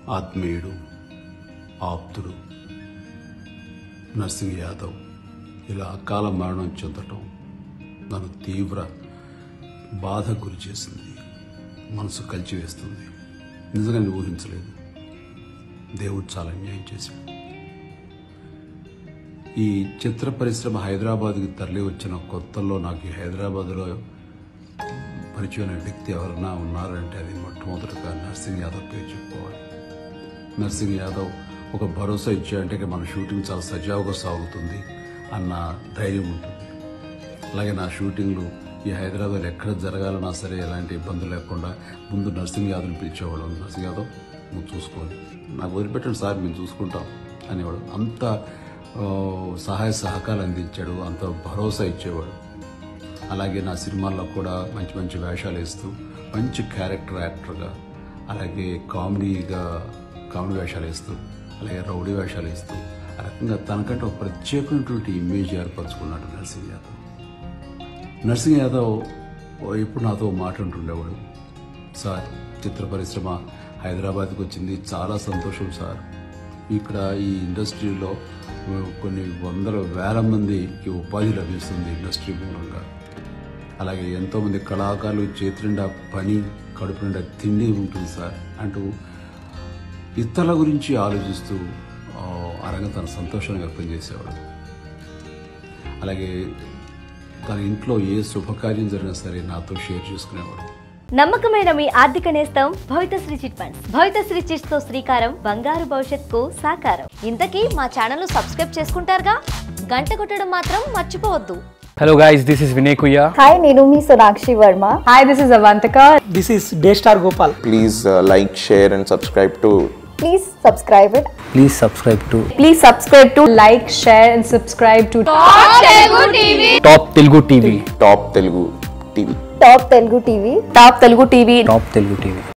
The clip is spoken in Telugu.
ఆత్మీయుడు ఆప్తుడు నర్సింగ్ యాదవ్ ఇలా అకాల మరణం చెందటం నన్ను తీవ్ర బాధ గురి చేసింది మనసు కలిచివేస్తుంది నిజంగా నేను ఊహించలేదు దేవుడు చాలా అన్యాయం చేశాడు ఈ చిత్ర పరిశ్రమ హైదరాబాద్కి తరలి వచ్చిన కొత్తల్లో నాకు ఈ హైదరాబాద్లో పరిచయమైన వ్యక్తి ఎవరైనా ఉన్నారంటే అది మొట్టమొదటిగా నర్సింగ్ యాదవ్ పేరు చెప్పుకోవాలి నర్సింగ్ యాదవ్ ఒక భరోసా ఇచ్చాడంటే ఇక మన షూటింగ్ చాలా సజావుగా సాగుతుంది అన్న ధైర్యం ఉంటుంది అలాగే నా షూటింగ్లు ఈ హైదరాబాద్ ఎక్కడ జరగాలన్నా సరే ఎలాంటి ఇబ్బందులు లేకుండా ముందు నర్సింగ్ యాదవ్ని పిలిచేవాడు నర్సింగ్ యాదవ్ నువ్వు చూసుకోవాలి నాకు వదిలిపెట్టండి సార్ మేము చూసుకుంటాం అనేవాడు అంత ఆ, సహాయ సహకారాలు అందించాడు అంత భరోసా ఇచ్చేవాడు అలాగే నా సినిమాల్లో కూడా మంచి మంచి వేషాలు వేస్తూ మంచి క్యారెక్టర్ యాక్టర్గా అలాగే కామెడీగా కామెడీ వేషాలు వేస్తూ అలాగే రౌడీ వేషాలు వేస్తూ ఆ రకంగా తనకంటే ఒక ప్రత్యేకమైనటువంటి ఇమేజ్ ఏర్పరచుకున్నాడు నరసింహ్ యాదవ్ నరసింహ్ యాదవ్ ఎప్పుడు నాతో మాట్లాడుతుండేవాడు సార్ చిత్ర పరిశ్రమ హైదరాబాద్కి వచ్చింది చాలా సంతోషం సార్ ఇక్కడ ఈ ఇండస్ట్రీలో ఆ, కొన్ని వందల వేల మందికి ఉపాధి లభిస్తుంది ఇండస్ట్రీ మూలంగా అలాగే ఎంతోమంది కళాకారులు చేతి నిండా పని కడుపు నిండా తిండి ఉంటుంది సార్ అంటూ ఇతరుల గురించి ఆలోచిస్తూ ఆ, ఆ రంగం తన సంతోషాన్ని వ్యక్తం చేసేవాడు అలాగే తన ఇంట్లో ఏ శుభకార్యం జరిగినా సరే నాతో షేర్ చేసుకునేవాడు నమ్మకమైన మీ ఆర్థిక నేస్తం Bhavitasri chit funds Bhavitasri chits తో శ్రీకారం బంగారు భవిష్యత్తుకు సాకారం ఇంతకీ మా ఛానల్ సబ్స్క్రైబ్ చేసుకుంటారుగా గంట కొట్టడం మాత్రం మర్చిపోవద్దు Hello guys, this is Vinay Kuya. Hi, నేను మీ Sonakshi Varma Hi, this is Avantika. This is Daystar Gopal. please uh, like, share, and subscribe to please subscribe it Please subscribe to Please subscribe to like, share, and subscribe to Top Telugu TV. Top Telugu TV. Top Telugu TV Top Telugu TV. Top Telugu TV.